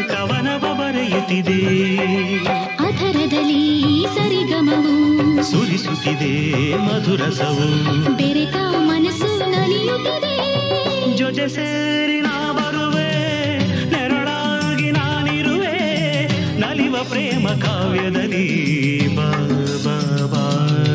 ಕವನವ ಬರೆಯುತ್ತಿದೆ ಅಧರದಲ್ಲಿ ಸರಿಗಮವು ಸುರಿಸುತ್ತಿದೆ ಮಧುರಸವು ಬೆರೆತ ಮನಸ್ಸು ನಲಿಯುತ್ತಿದೆ ಜೊತೆ ಸೇರಿ ನಾ ಬರುವೆ ನೆರಳಾಗಿ ನಾನಿರುವೆ ನಲಿವ ಪ್ರೇಮ ಕಾವ್ಯದಲ್ಲಿ ಬಾ ಬಾ ಬಾ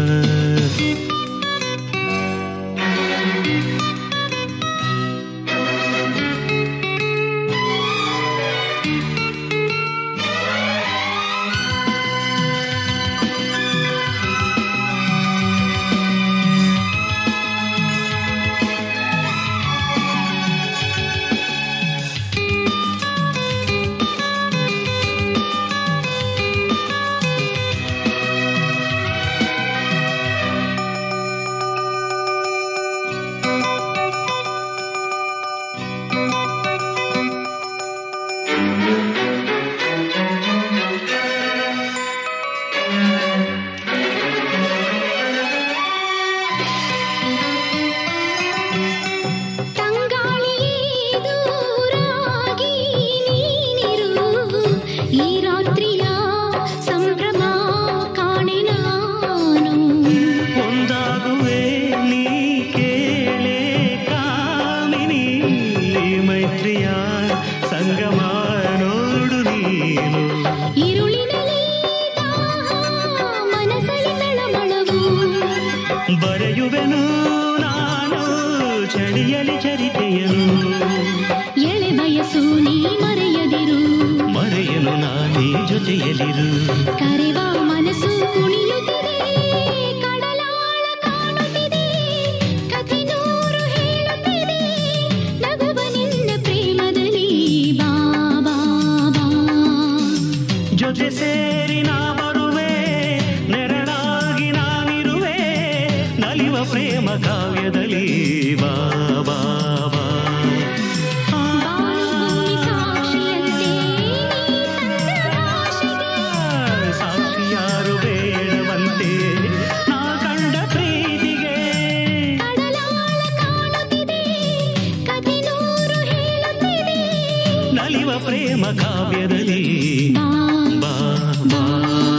ತಂಗಾಳಿಯೇ ದೂರಾಗಿ ನೀನಿರು ಈ ರಾತ್ರಿಯ ಸಂಭ್ರಮ ಕಾಣೆ ನಾನು ಒಂದಾಗುವೆ ನೀ ಕೇಳೆ ಕಾಮಿನಿ ಮೈತ್ರಿಯ ಸಂಗಮ ನೋಡು ನೀನು ഇരുളിനലി മനസ്സലി തളമളവു ಬರೆಯುವೆನು ನಾನು ಚಳಿಯಲಿ ಚರಿತೆಯನು ಎಳೆ ಬಯಸು ನೀ ಮರೆಯದಿರು ಮರೆಯನು ನಾನೀ ಜೊತೆಯಲಿರು ಕರೆವ ಮನಸ್ಸು ಕುಣಿಯುತ್ತಿದೆ ಕಡಲಾಳ ಕಾಣುತ್ತಿದೆ ಕಥೆ ನೂರು ಹೇಳುತ್ತಿದೆ ನಗುವ ನಿನ್ನ ಪ್ರೇಮದಲ್ಲಿ ಬಾ ಬಾ ಬಾ ಜೊತೆ ಸೇರಿ ನಾ ಬರುವೆ ನೆರಳಾಗಿ ನಾನಿರುವೆ ನಲಿವ ಪ್ರೇಮ ಕಾವ್ಯದಲ್ಲಿ ಬಾ ಬಾ ಬಾ ಆ, ಬಾಳುಭೂಮಿ ಸಾಕ್ಷಿಯಂತೆ ನೀ ತಂದ ಭಾಷೆಗೆ ಸಾಕ್ಷಿಯಾರು ಬೇಡವಂತೆ ನಾ ಕಂಡ ಪ್ರೀತಿಗೆ ಕಡಲಾಳ ಕಾಣುತ್ತಿದೆ ಕಥೆ ನೂರು ಹೇಳುತ್ತಿದೆ ನಲಿವ ಪ್ರೇಮ ಕಾವ್ಯದಲ್ಲಿ ಬಾ ಬಾ ಬಾ